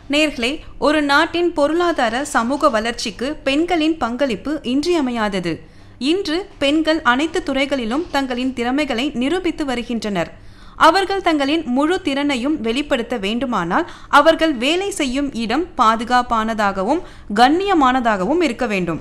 நேர்களே ஒரு நாட்டின் பொருளாதார சமூக வளர்ச்சிக்கு பெண்களின் பங்களிப்பு இன்றியமையாதது இன்று பெண்கள் அனைத்து துறைகளிலும் தங்களின் திறமைகளை நிரூபித்து வருகின்றனர் அவர்கள் தங்களின் முழு திறனையும் வெளிப்படுத்த வேண்டுமானால் அவர்கள் வேலை செய்யும் இடம் பாதுகாப்பானதாகவும் கண்ணியமானதாகவும் இருக்க வேண்டும்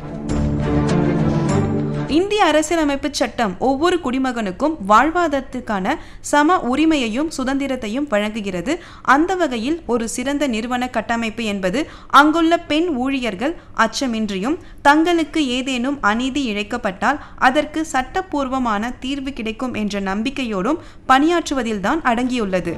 இந்திய அரசியலமைப்பு சட்டம் ஒவ்வொரு குடிமகனுக்கும் வாழ்வாதாரத்திற்கான சம உரிமையையும் சுதந்திரத்தையும் வழங்குகிறது அந்த வகையில் ஒரு சிறந்த நிறுவன கட்டமைப்பு என்பது அங்குள்ள பெண் ஊழியர்கள் அச்சமின்றியும் தங்களுக்கு ஏதேனும் அநீதி இழைக்கப்பட்டால் அதற்கு சட்டப்பூர்வமான தீர்வு கிடைக்கும் என்ற நம்பிக்கையோடும் பணியாற்றுவதில்தான் அடங்கியுள்ளது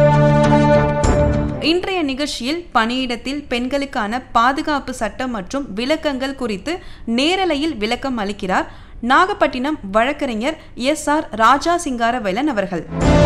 இன்றைய நிகழ்ச்சியில் பணியிடத்தில் பெண்களுக்கான பாதுகாப்பு சட்டம் மற்றும் விளக்கங்கள் குறித்து நேரலையில் விளக்கம் அளிக்கிறார் நாகப்பட்டினம் வழக்கறிஞர் எஸ் ஆர் ராஜா சிங்காரவேலன் அவர்கள்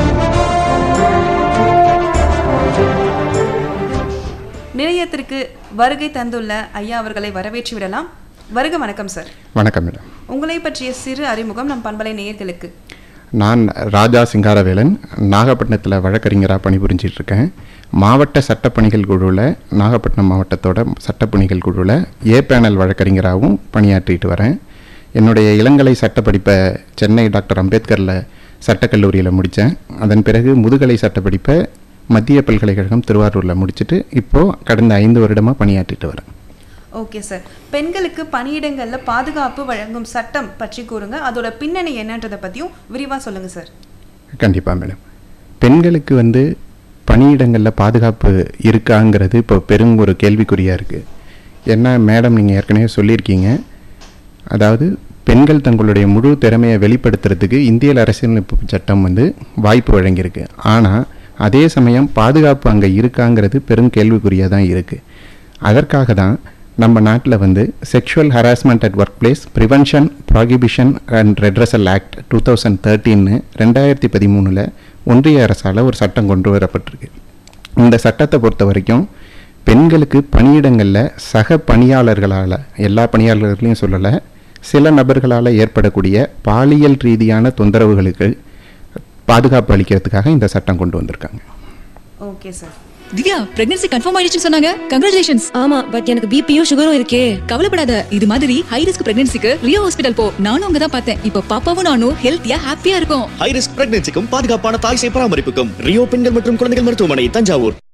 நிலையத்திற்கு வருகை தந்துள்ள ஐயா அவர்களை வரவேற்று விடலாம் வருக வணக்கம் சார் வணக்கம் மேடம் உங்களை பற்றிய சிறு அறிமுகம் நம் பண்பலை நேயர்களுக்கு நான் ராஜா சிங்காரவேலன் நாகப்பட்டினத்தில் வழக்கறிஞராக பணிபுரிஞ்சிட்டு இருக்கேன் மாவட்ட சட்டப்பணிகள் குழுவில் நாகப்பட்டினம் மாவட்டத்தோட சட்டப்பணிகள் குழுவில் ஏ பேனல் வழக்கறிஞராகவும் பணியாற்றிட்டு வரேன் என்னுடைய இளங்கலை சட்டப்படிப்பை சென்னை டாக்டர் அம்பேத்கரில் சட்டக்கல்லூரியில் முடித்தேன் அதன் பிறகு முதுகலை சட்டப்படிப்பை மத்திய பல்கலைக்கழகம் திருவாரூரில் முடிச்சுட்டு இப்போது கடந்த ஐந்து வருடமாக பணியாற்றிட்டு வரேன் ஓகே சார் பெண்களுக்கு பணியிடங்கள்ல பாதுகாப்பு வழங்கும் சட்டம் பற்றி கூறுங்க அதோட பின்னணி என்னன்றதை பத்தியும் விரிவா சொல்லுங்க சார் கண்டிப்பாக மேடம் பெண்களுக்கு வந்து பணியிடங்களில் பாதுகாப்பு இருக்காங்கிறது இப்போ பெரும் ஒரு கேள்விக்குறியாக இருக்குது என்ன மேடம் நீங்கள் ஏற்கனவே சொல்லியிருக்கீங்க அதாவது பெண்கள் தங்களுடைய முழு திறமையை வெளிப்படுத்துறதுக்கு இந்திய அரசியலமைப்பு சட்டம் வந்து வாய்ப்பு வழங்கியிருக்கு ஆனால் அதே சமயம் பாதுகாப்பு அங்கே இருக்காங்கிறது பெரும் கேள்விக்குறியாக தான் இருக்குது அதற்காக தான் நம்ம நாட்டில் வந்து sexual harassment at workplace prevention prohibition and redressal act two thousand தேர்ட்டீன்னு ரெண்டாயிரத்தி பதிமூணில் ஒன்றிய அரசால் ஒரு சட்டம் கொண்டு வரப்பட்டிருக்கு இந்த சட்டத்தை பொறுத்த வரைக்கும் பெண்களுக்கு பணியிடங்களில் சக பணியாளர்களால் எல்லா பணியாளர்களையும் சொல்லலை சில நபர்களால் ஏற்படக்கூடிய பாலியல் ரீதியான தொந்தரவுகளுக்கு பாதுகாப்பு அளிக்கிறதுக்காக இந்த சட்டம் கொண்டு வந்திருக்காங்க okay sir Divya pregnancy confirm ஆயிடுச்சுன்னு சொன்னாங்க கங்க்ராச்சுலேஷன்ஸ் ஆமா பட் எனக்கு பிபியும் சுகரும் இருக்கே கவலைப்படாத இது மாதிரி ஹை ரிஸ்க் பிரெக்னன்சிக்கு ரியோ ஹாஸ்பிடல் போ நானும் அங்க தான் பார்த்தேன் இப்போ பாப்பாவும் நானும் ஹெல்த்தியா ஹாப்பியா இருக்கும் ஹை ரிஸ்க் பிரெக்னன்சிக்கும் பாதுகாப்பான தாய் சேய் பராமரிப்புக்கும் ரியோ பெண்கள் மற்றும் குழந்தைகள் மருத்துவமனை தஞ்சாவூர்